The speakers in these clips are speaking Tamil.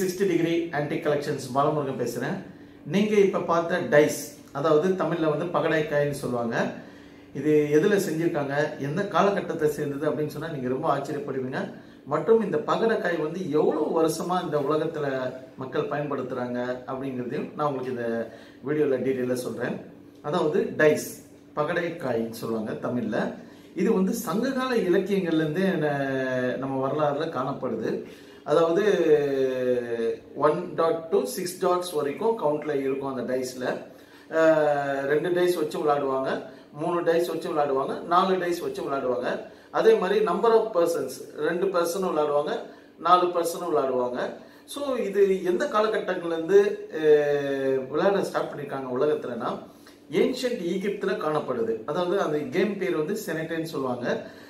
sixty degree anti collections Balamurugan பேசுகிறேன் நீங்கள் இப்போ பார்த்த டைஸ் அதாவது தமிழில் வந்து பகடைக்காய்னு சொல்லுவாங்க இது எதில் செஞ்சுருக்காங்க எந்த காலகட்டத்தை சேர்ந்தது அப்படின்னு சொன்னால் நீங்கள் ரொம்ப ஆச்சரியப்படுவீங்க மற்றும் இந்த பகடைக்காய் வந்து எவ்வளோ வருஷமாக இந்த உலகத்தில் மக்கள் பயன்படுத்துகிறாங்க அப்படிங்கிறதையும் நான் உங்களுக்கு இந்த வீடியோவில் டீட்டெயிலாக சொல்கிறேன் அதாவது டைஸ் பகடைக்காய்ன்னு சொல்லுவாங்க தமிழில் இது வந்து சங்ககால இலக்கியங்கள்லேருந்தே நம்ம வரலாறுல காணப்படுது அதாவது one dot two six dots வரைக்கும் கவுண்ட்ல இருக்கும் அந்த டைஸ்ல ரெண்டு டைஸ் வச்சு விளையாடுவாங்க மூணு டைஸ் வச்சு விளையாடுவாங்க நாலு டைஸ் வச்சு விளையாடுவாங்க அதே மாதிரி நம்பர் ஆஃப் பர்சன்ஸ் ரெண்டு பர்சனும் விளையாடுவாங்க நாலு பர்சனும் விளையாடுவாங்க ஸோ இது எந்த காலகட்டங்கள்லேருந்து விளையாட ஸ்டார்ட் பண்ணியிருக்காங்க உலகத்துலனா ஏன்ஷியன்ட் ஈகிப்தில் காணப்படுது அதாவது அந்த கேம் பேர் வந்து செனட்டைன்னு சொல்லுவாங்க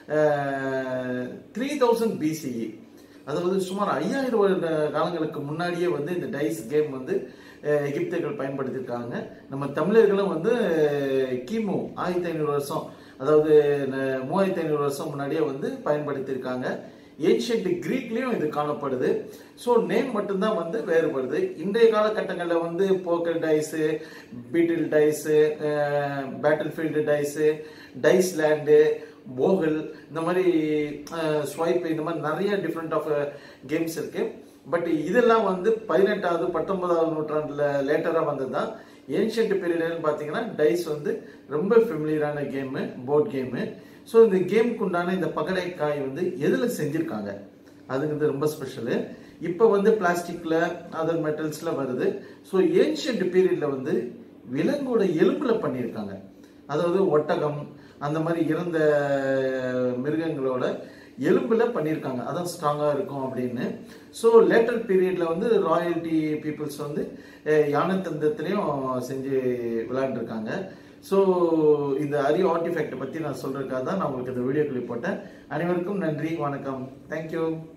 த்ரீ தௌசண்ட் பிசிஇ அதாவது சுமார் ஐயாயிரம் வருட காலங்களுக்கு முன்னாடியே வந்து இந்த டைஸ் கேம் வந்து எகிப்தியர்கள் பயன்படுத்தியிருக்காங்க நம்ம தமிழர்களும் வந்து கிமு ஆயிரத்தி ஐநூறு வருஷம் அதாவது மூவாயிரத்தி ஐநூறு வருஷம் முன்னாடியே வந்து பயன்படுத்தியிருக்காங்க ஏன்ஷியன்ட் கிரீக்லேயும் இது காணப்படுது ஸோ நேம் மட்டும்தான் வந்து வேறுபடுது இன்றைய காலகட்டங்களில் வந்து poker dice beetle dice battle field dice dice land Boggle இந்த மாதிரி ஸ்வைப் இந்த மாதிரி நிறைய டிஃப்ரெண்ட் ஆஃப் கேம்ஸ் இருக்கு பட் இதெல்லாம் வந்து பதினெட்டாவது பத்தொன்பதாவது நூற்றாண்டுல லேட்டராக வந்தது தான் ஏன்ஷியன்ட் பீரியட்னு பார்த்தீங்கன்னா டைஸ் வந்து ரொம்ப ஃபெமிலியரான கேமு போர்ட் கேமு ஸோ இந்த கேமுக்கு உண்டான இந்த பகடைக்காய் வந்து எதில் செஞ்சுருக்காங்க அதுங்கிறது ரொம்ப ஸ்பெஷலு இப்போ வந்து பிளாஸ்டிக்கில் அதர் மெட்டல்ஸில் வருது ஸோ ஏன்ஷியன்ட் பீரியடில் வந்து விலங்கோட எலும்பில் பண்ணியிருக்காங்க அதாவது ஒட்டகம் அந்த மாதிரி இறந்த மிருகங்களோட எலும்பில் பண்ணியிருக்காங்க அதான் ஸ்ட்ராங்காக இருக்கும் அப்படின்னு ஸோ லேட்டர் பீரியடில் வந்து ராயல்டி பீப்புள்ஸ் வந்து யானை தந்தத்துலேயும் செஞ்சு விளையாண்டுருக்காங்க ஸோ இந்த அரிய ஆர்டிஃபேக்டை பற்றி நான் சொல்கிறதுக்காக தான் நான் உங்களுக்கு இந்த வீடியோ கிளிப் போட்டேன் அனைவருக்கும் நன்றி வணக்கம் தேங்க்யூ